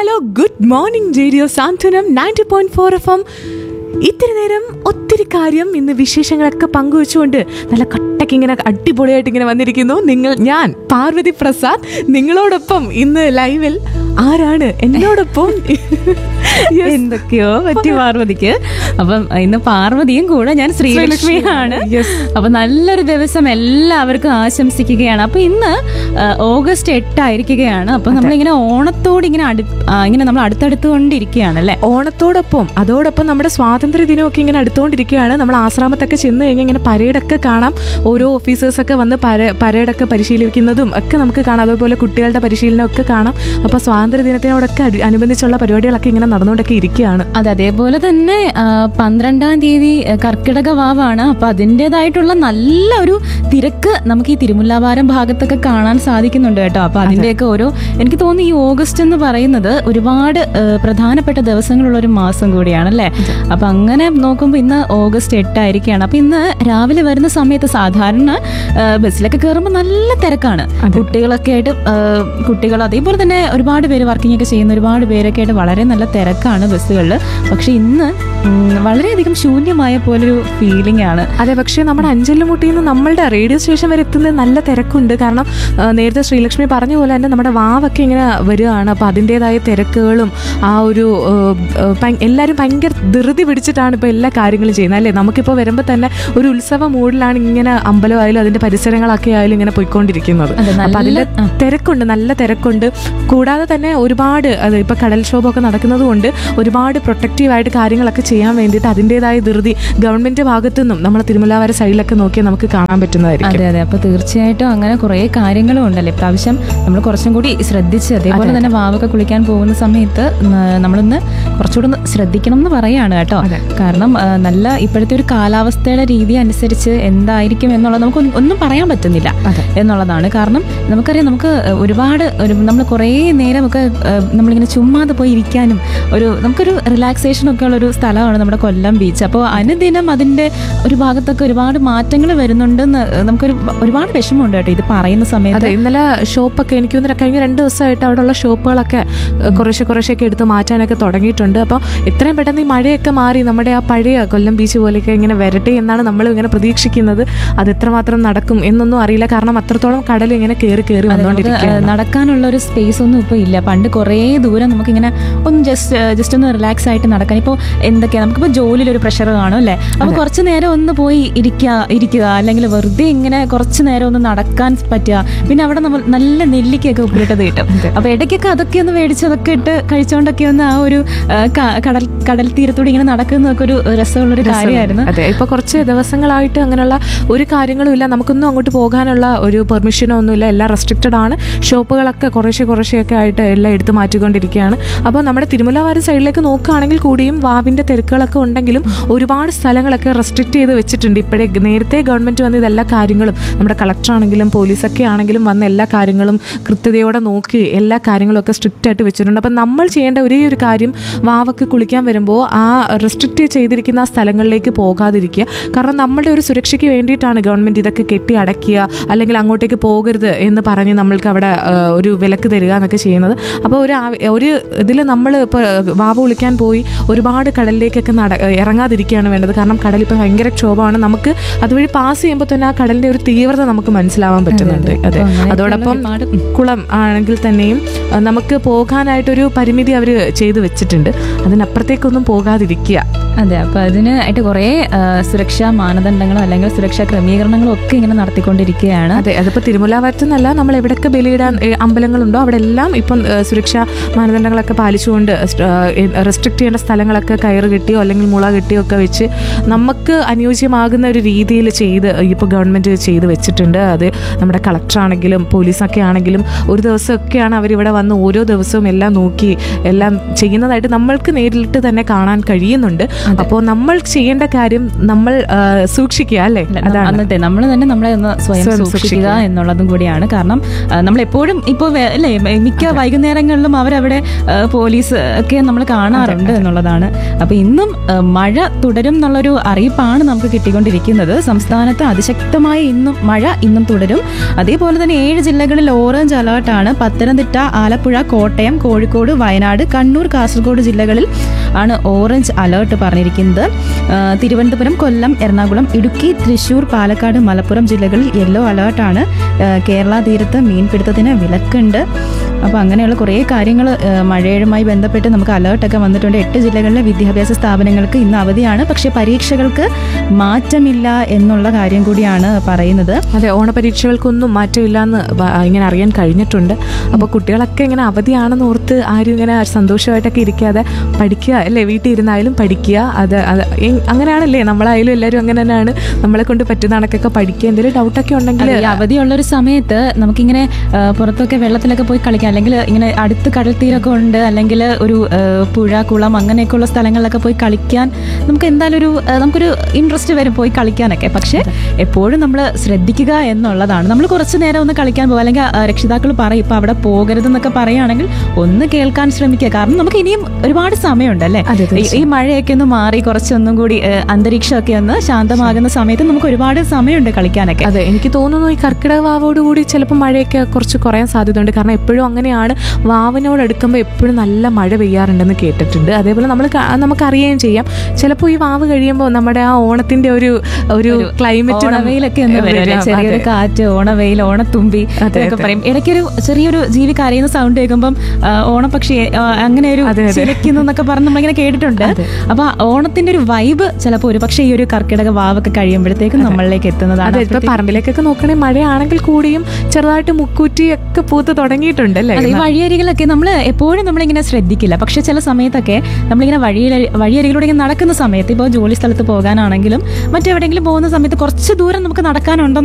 Hello good morning radio Santhwanam ninety point four F M ഇത്തിരി നേരം ഒത്തിരി കാര്യം ഇന്ന് വിശേഷങ്ങളൊക്കെ പങ്കുവെച്ചുകൊണ്ട് നല്ല കട്ടയ്ക്ക് ഇങ്ങനെ അടിപൊളിയായിട്ട് ഇങ്ങനെ വന്നിരിക്കുന്നു നിങ്ങൾ ഞാൻ പാർവതി പ്രസാദ് നിങ്ങളോടൊപ്പം ഇന്ന് ലൈവിൽ ആരാണ് എന്നോടൊപ്പം Yes. എന്തൊക്കെയോ പറ്റി പാർവതിക്ക് അപ്പം ഇന്ന് പാർവതിയും കൂടെ ഞാൻ ശ്രീലക്ഷ്മിയാണ് Yes. അപ്പൊ നല്ലൊരു ദിവസം എല്ലാവർക്കും ആശംസിക്കുകയാണ് അപ്പൊ ഇന്ന് ആ, ഓഗസ്റ്റ് എട്ടായിരിക്കുകയാണ് അപ്പൊ നമ്മളിങ്ങനെ ഓണത്തോട് ഇങ്ങനെ അടു ആ, ഇങ്ങനെ നമ്മൾ അടുത്തടുത്ത് കൊണ്ടിരിക്കുകയാണ് അല്ലേ ഓണത്തോടൊപ്പം അതോടൊപ്പം നമ്മുടെ സ്വാതന്ത്ര്യ ദിനമൊക്കെ ഇങ്ങനെ അടുത്തുകൊണ്ടിരിക്കുകയാണ് നമ്മൾ ആശ്രമത്തൊക്കെ ചെന്ന് കഴിഞ്ഞാൽ ഇങ്ങനെ പരേഡൊക്കെ കാണാം ഓരോ ഓഫീസേഴ്സൊക്കെ വന്ന് പര പരേഡൊക്കെ പരിശീലിക്കുന്നതും ഒക്കെ നമുക്ക് കാണാം അതുപോലെ കുട്ടികളുടെ പരിശീലനം ഒക്കെ കാണാം അപ്പോൾ സ്വാതന്ത്ര്യ ദിനത്തിനോടൊക്കെ അടി- അനുബന്ധിച്ചുള്ള പരിപാടികളൊക്കെ ഇങ്ങനെ നടന്നുകൊണ്ടൊക്കെ ഇരിക്കുകയാണ് അതെ അതേപോലെ തന്നെ ആ, പന്ത്രണ്ടാം തീയതി ആ, കർക്കിടക വാവാണ് അപ്പൊ അതിൻ്റെതായിട്ടുള്ള നല്ല ഒരു തിരക്ക് നമുക്ക് ഈ തിരുമുല്ലാവാരം ഭാഗത്തൊക്കെ കാണാൻ സാധിക്കുന്നുണ്ട് കേട്ടോ അപ്പൊ അതിന്റെയൊക്കെ ഓരോ എനിക്ക് തോന്നുന്നു ഈ ഓഗസ്റ്റ് എന്ന് പറയുന്നത് ഒരുപാട് ആ, പ്രധാനപ്പെട്ട ദിവസങ്ങളുള്ള ഒരു മാസം കൂടിയാണ് അല്ലേ അപ്പൊ അങ്ങനെ നോക്കുമ്പോൾ ഇന്ന് ഓഗസ്റ്റ് എട്ടായിരിക്കുകയാണ് അപ്പൊ ഇന്ന് രാവിലെ വരുന്ന സമയത്ത് സാധാരണ ആ, ബസ്സിലൊക്കെ കയറുമ്പോൾ നല്ല തിരക്കാണ് കുട്ടികളൊക്കെ ആയിട്ട് ആ, കുട്ടികൾ അതേപോലെ തന്നെ ഒരുപാട് പേര് വർക്കിംഗ് ഒക്കെ ചെയ്യുന്ന ഒരുപാട് പേരൊക്കെ ആയിട്ട് വളരെ നല്ല തിരക്കാണ് ബസ്സുകളിൽ പക്ഷെ ഇന്ന് ഉം, വളരെയധികം ശൂന്യമായ പോലൊരു ഫീലിംഗ് ആണ് അതെ പക്ഷേ നമ്മുടെ അഞ്ചലുമുട്ടിയിൽ നിന്ന് നമ്മളുടെ റേഡിയോ സ്റ്റേഷൻ വരെ എത്തുന്നത് നല്ല തിരക്കുണ്ട് കാരണം ആ, നേരത്തെ ശ്രീലക്ഷ്മി പറഞ്ഞ പോലെ തന്നെ നമ്മുടെ വാവൊക്കെ ഇങ്ങനെ വരികയാണ് അപ്പോൾ അതിൻ്റെതായ തിരക്കുകളും ആ ഒരു ആ, ആ, ഭയ- എല്ലാവരും ഭയങ്കര ധൃതി പിടിച്ചിട്ടാണ് ഇപ്പോൾ എല്ലാ കാര്യങ്ങളും ചെയ്യുന്നത് അല്ലേ നമുക്കിപ്പോൾ വരുമ്പോൾ തന്നെ ഒരു ഉത്സവ മൂഡിലാണ് ഇങ്ങനെ അമ്പലമായാലും അതിൻ്റെ പരിസരങ്ങളൊക്കെ ആയാലും ഇങ്ങനെ പോയിക്കൊണ്ടിരിക്കുന്നത് അതെ, അപ്പോൾ അതിൻ്റെ നല്ല- ആ. തിരക്കുണ്ട് നല്ല തിരക്കുണ്ട് കൂടാതെ തന്നെ ഒരുപാട് അത് ഇപ്പോൾ കടൽക്ഷോഭമൊക്കെ നടക്കുന്നത് കൊണ്ട് ഒരുപാട് പ്രൊട്ടക്റ്റീവായിട്ട് കാര്യങ്ങളൊക്കെ ചെയ്യാൻ വേണ്ടിയിട്ട് അതിൻ്റെതായ ധൃതി ഗവൺമെൻറ് ഭാഗത്തു നിന്നും നമ്മളെ തിരുമലാവര സൈഡിലൊക്കെ നോക്കിയാൽ നമുക്ക് കാണാൻ പറ്റുന്നതായിരിക്കും അതെ അതെ അപ്പൊ തീർച്ചയായിട്ടും അങ്ങനെ കുറെ കാര്യങ്ങളും ഉണ്ടല്ലേ ഇപ്രാവശ്യം നമ്മൾ കുറച്ചും കൂടി ശ്രദ്ധിച്ച് അതേപോലെ തന്നെ വാവൊക്കെ കുളിക്കാൻ പോകുന്ന സമയത്ത് ന- നമ്മളൊന്ന് കുറച്ചുകൂടെ ഒന്ന് ശ്രദ്ധിക്കണം എന്ന് പറയാണ് കേട്ടോ അതെ. കാരണം ആ, നല്ല ഇപ്പോഴത്തെ ഒരു കാലാവസ്ഥയുടെ രീതി അനുസരിച്ച് എന്തായിരിക്കും എന്നുള്ളത് നമുക്ക് ഒന്നും- ഒന്നും പറയാൻ പറ്റുന്നില്ല അതെ. എന്നുള്ളതാണ് കാരണം നമുക്കറിയാം നമുക്ക് ഒരുപാട് ഒരു നമ്മൾ കുറേ നേരം ഒക്കെ ആ, നമ്മളിങ്ങനെ ചുമ്മാതെ പോയി ഇരിക്കാനും ഒരു നമുക്കൊരു റിലാക്സേഷൻ ഒക്കെ ഉള്ള ഒരു സ്ഥലമാണ് നമ്മുടെ കൊല്ലം ബീച്ച് അപ്പോൾ അനുദിനം അതിൻ്റെ ഒരു ഭാഗത്തൊക്കെ ഒരുപാട് മാറ്റങ്ങൾ വരുന്നുണ്ടെന്ന് നമുക്കൊരു ഒരുപാട് വിഷമമുണ്ട് കേട്ടോ ഇത് പറയുന്ന സമയത്ത് അതെ ഇന്നലെ ഷോപ്പൊക്കെ എനിക്ക് തോന്നുന്നു കഴിഞ്ഞ രണ്ട് ദിവസമായിട്ട് അവിടെയുള്ള ഷോപ്പുകളൊക്കെ ഏഹ്, കുറേശ്ശെ കുറേശ്ശെയൊക്കെ എടുത്ത് മാറ്റാനൊക്കെ തുടങ്ങിയിട്ടുണ്ട് അപ്പോൾ എത്രയും പെട്ടെന്ന് ഈ മഴയൊക്കെ മാറി നമ്മുടെ ആ പഴയ കൊല്ലം ബീച്ച് പോലെയൊക്കെ ഇങ്ങനെ വരട്ടെ എന്നാണ് നമ്മൾ ഇങ്ങനെ പ്രതീക്ഷിക്കുന്നത് അത് എത്രമാത്രം നടക്കും എന്നൊന്നും അറിയില്ല കാരണം അത്രത്തോളം കടൽ ഇങ്ങനെ കയറി കയറി അതെ, നമുക്ക് വന്നുകൊണ്ടിരിക്കുകയാണ് നടക്കാനുള്ള ഒരു സ്പേസ് ഒന്നും ഇപ്പോൾ ഇല്ല പണ്ട് കുറേ ദൂരം നമുക്കിങ്ങനെ ഒന്ന് ജസ്റ്റ് ജസ്റ്റ് ഒന്ന് റിലാക്സ് ആയിട്ട് നടക്കാൻ ഇപ്പോൾ എന്തൊക്കെയാ നമുക്കിപ്പോൾ ജോലിയിൽ ഒരു പ്രഷർ കാണും അല്ലേ അപ്പോൾ കുറച്ച് നേരം ഒന്ന് പോയി ഇരിക്കുക ഇരിക്കുക അല്ലെങ്കിൽ വെറുതെ ഇങ്ങനെ കുറച്ച് നേരം ഒന്ന് നടക്കാൻ പറ്റുക പിന്നെ അവിടെ നമ്മൾ നല്ല നെല്ലിക്കൊക്കെ ഉപ്പിലിട്ടത് കിട്ടും അപ്പോൾ ഇടയ്ക്കൊക്കെ അതൊക്കെ ഒന്ന് മേടിച്ച് അതൊക്കെ ഇട്ട് കഴിച്ചുകൊണ്ടൊക്കെ ഒന്ന് ആ ഒരു ആ, ക- കടൽ കടൽ തീരത്തൂടെ ഇങ്ങനെ നടക്കുന്നതൊക്കെ ഒരു രസമുള്ളൊരു കാര്യമായിരുന്നു അതെ ഇപ്പൊ കുറച്ച് ദിവസങ്ങളായിട്ട് അങ്ങനെയുള്ള ഒരു കാര്യങ്ങളും ഇല്ല നമുക്കൊന്നും അങ്ങോട്ട് പോകാനുള്ള ഒരു പെർമിഷനോ ഒന്നുമില്ല എല്ലാം റെസ്ട്രിക്റ്റഡ് ആണ് ഷോപ്പുകളൊക്കെ കുറേശ്ശെ കുറേശ്ശെയൊക്കെ ആയിട്ട് എല്ലാം എടുത്ത് മാറ്റിക്കൊണ്ടിരിക്കുകയാണ് അപ്പോൾ നമ്മുടെ തിരുമലവാര സൈഡിലേക്ക് നോക്കുകയാണെങ്കിൽ കൂടിയും വാവിന്റെ തിരക്കുകളൊക്കെ ഉണ്ടെങ്കിലും ഒരുപാട് സ്ഥലങ്ങളൊക്കെ റെസ്ട്രിക്റ്റ് ചെയ്ത് വെച്ചിട്ടുണ്ട് ഇപ്പോഴേ നേരത്തെ ഗവൺമെന്റ് വന്ന ഇതെല്ലാ കാര്യങ്ങളും നമ്മുടെ കളക്ടർ ആണെങ്കിലും പോലീസൊക്കെ ആണെങ്കിലും വന്ന എല്ലാ കാര്യങ്ങളും കൃത്യതയോടെ നോക്കി എല്ലാ കാര്യങ്ങളും ഒക്കെ സ്ട്രിക്റ്റ് ആയിട്ട് വെച്ചിട്ടുണ്ട് അപ്പം നമ്മൾ ചെയ്യേണ്ട ഒരേ ഒരു കാര്യം വാവൊക്കെ കുളിക്കാൻ വരുമ്പോൾ ആ റെസ്ട്രിക്റ്റ് ചെയ്തിരിക്കുന്ന ആ സ്ഥലങ്ങളിലേക്ക് പോകാതിരിക്കുക കാരണം നമ്മുടെ ഒരു സുരക്ഷയ്ക്ക് വേണ്ടിയിട്ടാണ് ഗവൺമെൻറ് ഇതൊക്കെ കെട്ടി അടയ്ക്കുക അല്ലെങ്കിൽ അങ്ങോട്ടേക്ക് പോകരുത് എന്ന് പറഞ്ഞ് നമ്മൾക്ക് അവിടെ ആ, ഒരു വിലക്ക് തരിക എന്നൊക്കെ ചെയ്യുന്നത് അപ്പോൾ ഒരു ആവ- ഒരു ഇതിൽ നമ്മൾ ഇപ്പോൾ വാവ കുളിക്കാൻ പോയി ഒരുപാട് കടലിലേക്കൊക്കെ നട ഇറങ്ങാതിരിക്കുകയാണ് വേണ്ടത് കാരണം കടൽ ഇപ്പോൾ ഭയങ്കര ക്ഷോഭമാണ് നമുക്ക് അതുവഴി പാസ് ചെയ്യുമ്പോൾ തന്നെ ആ കടലിൻ്റെ ഒരു തീവ്രത നമുക്ക് മനസ്സിലാവാൻ പറ്റുന്നുണ്ട് അതെ അപ്പോൾ അങ്ങനെയൊക്കെയുള്ള അതോടൊപ്പം ഒരുപാട് കുളം ആണെങ്കിൽ തന്നെയും ആ, നമുക്ക് പോകാനായിട്ടൊരു പരിമിതി അവർ ചെയ്തു വെച്ചിട്ടുണ്ട് അതിനപ്പുറത്തേക്കൊന്നും പോകാതിരിക്കുക അതെ അപ്പൊ അതിന് ആയിട്ട് കുറേ ആ, സുരക്ഷാ മാനദണ്ഡങ്ങളും അല്ലെങ്കിൽ സുരക്ഷാ ക്രമീകരണങ്ങളും ഒക്കെ ഇങ്ങനെ നടത്തിക്കൊണ്ടിരിക്കുകയാണ് അതെ അതിപ്പോൾ തിരുമുലാവാരത്തുനിന്നല്ല നമ്മൾ എവിടെയൊക്കെ ബലിയിടാൻ ഏ, അമ്പലങ്ങളുണ്ടോ അവിടെ എല്ലാം ഇപ്പം ഏ, സുരക്ഷാ മാനദണ്ഡങ്ങളൊക്കെ പാലിച്ചുകൊണ്ട് റെസ്ട്രിക്ട് ചെയ്യേണ്ട സ്ഥലങ്ങളൊക്കെ കയറ് കെട്ടിയോ അല്ലെങ്കിൽ മുള കെട്ടിയോ ഒക്കെ വെച്ച് നമുക്ക് അനുയോജ്യമാകുന്ന ഒരു രീതിയിൽ ചെയ്ത് ഇപ്പോൾ ഗവൺമെൻറ് ചെയ്ത് വെച്ചിട്ടുണ്ട് അത് നമ്മുടെ കളക്ടർ ആണെങ്കിലും പോലീസൊക്കെ ആണെങ്കിലും ഒരു ദിവസമൊക്കെയാണ് അവരിവിടെ വന്ന് ഓരോ ദിവസവും എല്ലാം നോക്കി എല്ലാം ചെയ്യുന്നതായിട്ട് നമ്മൾക്ക് നേരിട്ട് തന്നെ കാണാൻ കഴിയുന്നുണ്ട് അപ്പോൾ നമ്മൾ ചെയ്യേണ്ട കാര്യം നമ്മൾ ആ, സൂക്ഷിക്കുക അല്ലേ അതാണ് അന്നത്തെ നമ്മൾ തന്നെ നമ്മളെ ഒന്ന് സ്വയം സ്വയം സൂക്ഷിക്കുക സൂക്ഷിക്കുക. എന്നുള്ളതും കൂടിയാണ് കാരണം നമ്മൾ എപ്പോഴും ഇപ്പോൾ അല്ലേ മിക്ക വൈകുന്നേരങ്ങളിലും അവരവിടെ ആ, പോലീസ് ഒക്കെ നമ്മൾ കാണാറുണ്ട് എന്നുള്ളതാണ് അപ്പൊ ഇന്നും ആ, മഴ തുടരും എന്നുള്ളൊരു അറിയിപ്പാണ് നമുക്ക് കിട്ടിക്കൊണ്ടിരിക്കുന്നത് സംസ്ഥാനത്ത് അതിശക്തമായ ഇന്നും മഴ ഇന്നും തുടരും അതേപോലെ തന്നെ ഏഴ് ജില്ലകളിൽ ഓറഞ്ച് അലേർട്ടാണ് പത്തനംതിട്ട ആലപ്പുഴ കോട്ടയം കോഴിക്കോട് വയനാട് കണ്ണൂർ കാസർഗോഡ് ജില്ലകളിൽ ആണ് ഓറഞ്ച് അലേർട്ട് പറഞ്ഞിരിക്കുന്നത് ആ, തിരുവനന്തപുരം കൊല്ലം എറണാകുളം ഇടുക്കി തൃശൂർ പാലക്കാട് മലപ്പുറം ജില്ലകളിൽ യെല്ലോ അലേർട്ടാണ് ആ, കേരള തീരത്ത് മീൻപിടുത്തത്തിന് വിലക്കുണ്ട് അപ്പോൾ അങ്ങനെയുള്ള കുറേ കാര്യങ്ങൾ മഴയുമായി ബന്ധപ്പെട്ട് നമുക്ക് അലേർട്ടൊക്കെ വന്നിട്ടുണ്ട് എട്ട് ജില്ലകളിലെ വിദ്യാഭ്യാസ സ്ഥാപനങ്ങൾക്ക് ഇന്ന് അവധിയാണ് പക്ഷേ പരീക്ഷകൾക്ക് മാറ്റമില്ല എന്നുള്ള കാര്യം കൂടിയാണ് പറയുന്നത് അതെ ഓണപരീക്ഷകൾക്കൊന്നും മാറ്റമില്ല എന്ന് ഇങ്ങനെ അറിയാൻ കഴിഞ്ഞിട്ടുണ്ട് അപ്പോൾ കുട്ടികളൊക്കെ ഇങ്ങനെ അവധിയാണെന്ന് ഓർത്ത് ആരും ഇങ്ങനെ സന്തോഷമായിട്ടൊക്കെ ഇരിക്കാതെ പഠിക്കുക അല്ലേ വീട്ടിൽ ഇരുന്നായാലും പഠിക്കുക അത് അത് എ- അങ്ങനെയാണല്ലേ നമ്മളായാലും എല്ലാവരും അങ്ങനെ തന്നെയാണ് നമ്മളെ കൊണ്ട് പറ്റുന്ന കണക്കൊക്കെ പഠിക്കുക എന്തെങ്കിലും ഡൗട്ടൊക്കെ ഉണ്ടെങ്കിൽ അതെ, ഈ അവധിയുള്ള ഒരു സമയത്ത് നമുക്കിങ്ങനെ ആ, പുറത്തൊക്കെ വെള്ളത്തിലൊക്കെ പോയി കളിക്കാം അല്ലെങ്കിൽ ഇങ്ങനെ അടുത്ത് കടൽ തീരമൊക്കെ ഉണ്ട് അല്ലെങ്കിൽ ഒരു ആ, പുഴ കുളം അങ്ങനെയൊക്കെയുള്ള സ്ഥലങ്ങളിലൊക്കെ പോയി കളിക്കാൻ നമുക്ക് എന്തായാലും ഒരു ആ, നമുക്കൊരു ഇൻട്രസ്റ്റ് വരും പോയി കളിക്കാനൊക്കെ പക്ഷേ എപ്പോഴും നമ്മൾ ശ്രദ്ധിക്കുക എന്നുള്ളതാണ് നമ്മൾ കുറച്ച് നേരം ഒന്ന് കളിക്കാൻ പോകുക അല്ലെങ്കിൽ രക്ഷിതാക്കൾ പറയും ഇപ്പം അവിടെ പോകരുതെന്നൊക്കെ പറയുകയാണെങ്കിൽ ഒന്ന് കേൾക്കാൻ ശ്രമിക്കുക കാരണം നമുക്ക് ഇനിയും ഒരുപാട് സമയമുണ്ട് അല്ലേ അതെ, ഈ- ഈ മഴയൊക്കെ ഒന്ന് മാറി കുറച്ചൊന്നും കൂടി ആ, അന്തരീക്ഷമൊക്കെ ഒന്ന് ശാന്തമാകുന്ന സമയത്ത് നമുക്ക് ഒരുപാട് സമയമുണ്ട് കളിക്കാനൊക്കെ അതെ എനിക്ക് തോന്നുന്നു ഈ കർക്കിടക വാവോടുകൂടി ചിലപ്പോൾ മഴയൊക്കെ കുറച്ച് കുറയാൻ സാധ്യതയുണ്ട് കാരണം എപ്പോഴും അങ്ങനെയാണ് വാവിനോട് അടുക്കുമ്പോൾ എപ്പോഴും നല്ല മഴ പെയ്യാറുണ്ടെന്ന് കേട്ടിട്ടുണ്ട് അതേപോലെ നമ്മൾ ക- നമുക്ക് അറിയുകയും ചെയ്യാം ചിലപ്പോൾ ഈ വാവ് കഴിയുമ്പോൾ നമ്മുടെ ആ ഓണത്തിന്റെ ഒരു ഒരു ക്ലൈമറ്റ് ഓണവെയിലൊക്കെ ഒന്ന് വരും അല്ലേ? ചെറിയൊരു കാറ്റ് ഓണവെയിൽ ഓണത്തുമ്പി എന്നൊക്കെ പറയും ഇടയ്ക്കൊരു ചെറിയൊരു ജീവി കരയുന്ന സൗണ്ട് കേൾക്കുമ്പം ആ, ഓണപ്പക്ഷി ആ, അങ്ങനെ ഒരു ചിലക്കുന്നു എന്നൊക്കെ പറഞ്ഞ് നമ്മളിങ്ങനെ കേട്ടിട്ടുണ്ട് അപ്പൊ ആ ഓണത്തിന്റെ ഒരു വൈബ് ചിലപ്പോൾ ഒരു പക്ഷേ ഈ ഒരു കർക്കിടക വാവൊക്കെ കഴിയുമ്പോഴത്തേക്കും നമ്മളിലേക്ക് എത്തുന്നതാണ് അതെ ഇപ്പൊ പറമ്പിലേക്കൊക്കെ നോക്കണേ മഴയാണെങ്കിൽ കൂടിയും ചെറുതായിട്ട് മുക്കൂറ്റി ഒക്കെ പൂത്ത് തുടങ്ങിയിട്ടുണ്ട് അല്ലേ അതെ ഈ വഴിയരികിലൊക്കെ നമ്മൾ എപ്പോഴും നമ്മളിങ്ങനെ ശ്രദ്ധിക്കില്ല പക്ഷെ ചില സമയത്തൊക്കെ നമ്മളിങ്ങനെ വഴിയിൽ വഴിയരികിലൂടെ ഇങ്ങനെ നടക്കുന്ന സമയത്ത് ഇപ്പോൾ ജോലി സ്ഥലത്ത് പോകാനാണെങ്കിലും മറ്റെവിടെയെങ്കിലും പോകുന്ന സമയത്ത് കുറച്ച് ദൂരം നമുക്ക് നടക്കാനുണ്ടെന്ന്